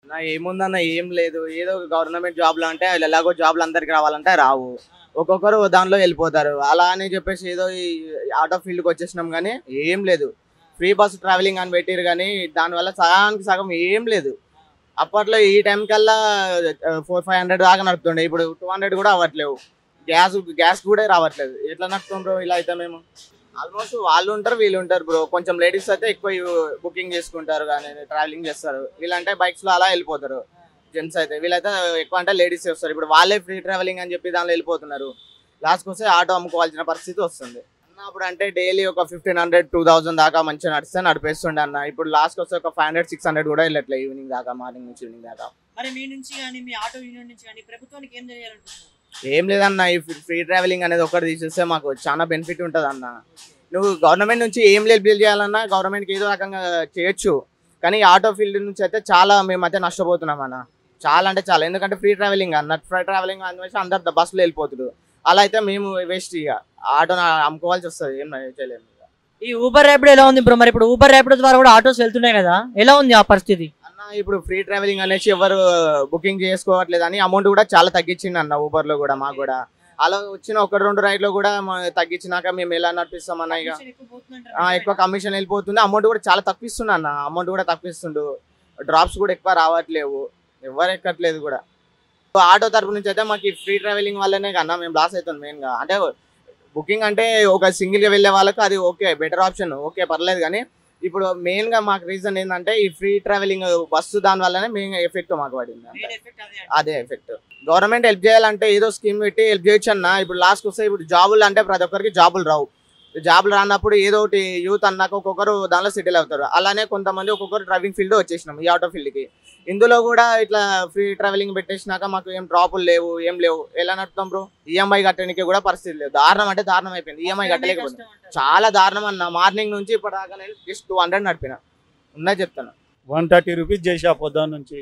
నా ఏముందన్న ఏం లేదు ఏదో గవర్నమెంట్ జాబ్లు అంటే వాళ్ళు ఎలాగో జాబ్లు అందరికి రావాలంటే రావు ఒక్కొక్కరు దానిలో వెళ్ళిపోతారు అలా అని చెప్పేసి ఏదో ఈ ఆటో ఫీల్డ్కి వచ్చేసినాం కానీ ఏం లేదు ఫ్రీ బస్ ట్రావెలింగ్ అని పెట్టారు కానీ దానివల్ల సగానికి సగం ఏం లేదు అప్పట్లో ఈ టైం కల్లా ఫోర్ ఫైవ్ హండ్రెడ్ దాకా నడుపుతుండే ఇప్పుడు టూ హండ్రెడ్ కూడా అవ్వట్లేవు గ్యాస్ గ్యాస్ కూడా రావట్లేదు ఎట్లా నడుపుతాం బ్రో ఇలా అయితే మేము ఆల్మోస్ట్ వాళ్ళు ఉంటారు వీళ్ళు ఉంటారు బ్రో కొంచెం లేడీస్ అయితే ఎక్కువ బుకింగ్ చేసుకుంటారు కానీ ట్రావెలింగ్ చేస్తారు వీళ్ళంటే బైక్స్ లో అలా వెళ్ళిపోతారు జెంట్స్ అయితే వీళ్ళైతే ఎక్కువ అంటే లేడీస్ వస్తారు ఇప్పుడు వాళ్ళే ఫ్రీ ట్రావెలింగ్ అని చెప్పి దానిలో వెళ్ళిపోతున్నారు లాస్ట్కి వస్తే ఆటో అమ్ముకోవాల్సిన పరిస్థితి వస్తుంది అన్న అప్పుడు అంటే డైలీ ఒక ఫిఫ్టీన్ హండ్రెడ్ టూ థౌసండ్ దాకా మంచిగా నడిస్తే నడిపేస్తుండే అన్న ఇప్పుడు లాస్ట్కి వస్తే ఒక ఫైవ్ హండ్రెడ్ సిక్స్ హండ్రెడ్ కూడా వెళ్ళట్లేదు ఈవినింగ్ దాకా మార్నింగ్ నుంచి ఈవినింగ్ దాకా మరి మీ నుంచి కానీ మీ ఆటో యూనియన్ నుంచి కానీ ప్రభుత్వానికి ఏం చేయాలనుకుంటున్నారు ఏం లేదన్న ఈ ఫ్రీ ట్రావెలింగ్ అనేది ఒకటి తీసేస్తే మాకు చాలా బెనిఫిట్ ఉంటుంది అన్న నువ్వు గవర్నమెంట్ నుంచి ఏం బిల్ చేయాలన్నా గవర్నమెంట్కి ఏదో రకంగా చేయొచ్చు కానీ ఈ ఆటో ఫీల్డ్ నుంచి అయితే చాలా మేమైతే నష్టపోతున్నాం అన్న చాలా అంటే చాలా ఎందుకంటే ఫ్రీ ట్రావెలింగ్ అన్న ఫ్రీ ట్రావెలింగ్ అనేసి అందరు బస్సులో వెళ్ళిపోతున్నారు అలా అయితే మేము వేస్ట్ ఇక ఆటో అమ్ముకోవాల్సి వస్తుంది ఏం చేయలేము ఇక. ఈ ఊబర్ ర్యాపిడో ఎలా ఉంది బ్రో మరి ఇప్పుడు ఊబర్ ర్యాపిడో ద్వారా కూడా ఆటోస్ వెళ్తున్నాయి కదా ఎలా ఉంది ఆ పరిస్థితి అన్న ఇప్పుడు ఫ్రీ ట్రావెలింగ్ అనేసి ఎవరు బుకింగ్ చేసుకోవట్లేదు అని అమౌంట్ కూడా చాలా తగ్గించింది అన్న ఊబర్ లో కూడా మాకు కూడా అలా వచ్చిన ఒక రెండు రైడ్లో కూడా మా- తగ్గించినాక మేము ఎలా నడిపిస్తామన్న ఇక ఆ, ఎక్కువ కమిషన్ వెళ్ళిపోతుంది అమౌంట్ కూడా చాలా తప్పిస్తుండు అన్న అమౌంట్ కూడా తప్పిస్తుండు డ్రాప్స్ కూడా ఎక్కువ రావట్లేవు ఎవరు ఎక్కట్లేదు కూడా సో ఆటో తరపు నుంచి అయితే మాకు ఫ్రీ ట్రావెలింగ్ వల్లనే కన్నా మేము లాస్ అవుతాం మెయిన్గా అంటే బుకింగ్ అంటే ఒక సింగిల్గా వెళ్ళే వాళ్ళకి అది ఓకే బెటర్ ఆప్షన్ ఓకే పర్లేదు కానీ ఇప్పుడు మెయిన్గా మాకు రీజన్ ఏంటంటే ఈ ఫ్రీ ట్రావెలింగ్ బస్సు దాని వల్లనే మెయిన్ ఎఫెక్ట్ మాకు పడింది అంతే. అదే ఎఫెక్ట్ గవర్నమెంట్ హెల్ప్ చేయాలంటే ఏదో స్కీమ్ పెట్టి హెల్ప్ చేయొచ్చు అన్న ఇప్పుడు లాస్ట్ వస్తే ఇప్పుడు జాబులు అంటే ప్రతి ఒక్కరికి జాబులు రావు జాబులు రానప్పుడు ఏదో ఒకటి యూత్ అన్నాక ఒక్కొక్కరు దానిలో సెటిల్ అవుతారు అలానే కొంతమంది ఒక్కొక్కరు డ్రైవింగ్ ఫీల్డ్ వచ్చేసినాం ఈ ఆటో ఫీల్డ్కి ఇందులో కూడా ఇట్లా ఫ్రీ ట్రావెలింగ్ పెట్టేసినాక మాకు ఏం డ్రాపులు లేవు ఏం లేవు ఎలా నడుపుతాం బ్రో ఈఎంఐ కట్టడానికి కూడా పరిస్థితి లేదు దారుణం అంటే దారుణం అయిపోయింది ఈఎంఐ కట్టలేకపోతే చాలా దారుణం అన్న మార్నింగ్ నుంచి ఇప్పటిదాకా నేను జస్ట్ టూ హండ్రెడ్ నడిపిన ఉన్నది చెప్తాను వన్ థర్టీ రూపీస్ చేసా పొద్దున్న నుంచి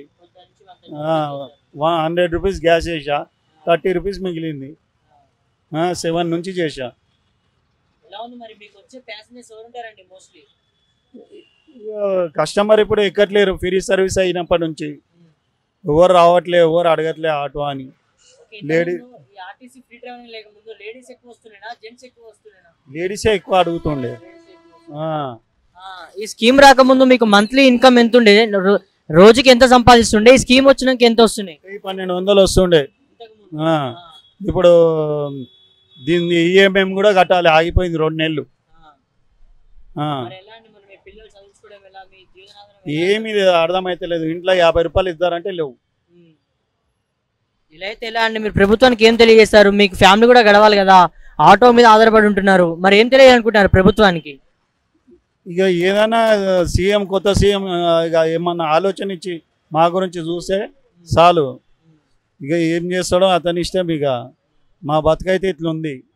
వన్ హండ్రెడ్ రూపీస్ గ్యాస్ చేసా థర్టీ రూపీస్ మిగిలింది సెవెన్ నుంచి చేసా ఎలా ఉంది మరి మీకు వచ్చే ప్యాసింజర్స్ ఎవరు ఉంటారండి మోస్ట్లీ కస్టమర్ ఇప్పుడు ఎక్కట్లేరు ఫ్రీ సర్వీస్ అయినప్పటి నుంచి ఎవరు రావట్లే ఎవరు అడగట్లే ఆటో అని Lady- ఈ ఆర్టీసీ ఫ్రీ ట్రావెలింగ్ లేక ముందు లేడీస్ ఎక్కువ వస్తున్నాయినా జెంట్స్ ఎక్కువ వస్తున్నాయినా లేడీసే ఎక్కువ అడుగుతుండే ఆ, ఈ స్కీమ్ రాకముందు మీకు మంత్లీ ఇన్కమ్ ఎంత ఉండే రో- రోజుకి ఎంత సంపాదిస్తుండే ఈ స్కీమ్ వచ్చినాక ఎంత వస్తున్నాయి వెయ్యి పన్నెండు వందలు వస్తుండే ఆ, ఇప్పుడు దీన్ని ఈఎంఎం కూడా కట్టాలి ఆగిపోయింది రెండు నెలలు ఆ, ఏమీ అర్థమైతే లేదు ఇంట్లో యాభై రూపాయలు ఇద్దారంటే లేవు ఇలా అయితే ఎలా అండి మీరు ప్రభుత్వానికి ఏం తెలియజేస్తారు మీకు ఫ్యామిలీ కూడా గడవాలి కదా ఆటో మీద ఆధారపడి ఉంటున్నారు మరి ఏం తెలియాలనుకుంటున్నారు ప్రభుత్వానికి ఇక ఏదైనా సీఎం కొత్త సీఎం ఇక ఏమన్నా ఆలోచన ఇచ్చి మా గురించి చూస్తే చాలు ఇక ఏం చేస్తాడో అతని ఇష్టం ఇక మా బతుకైతే ఇట్లుంది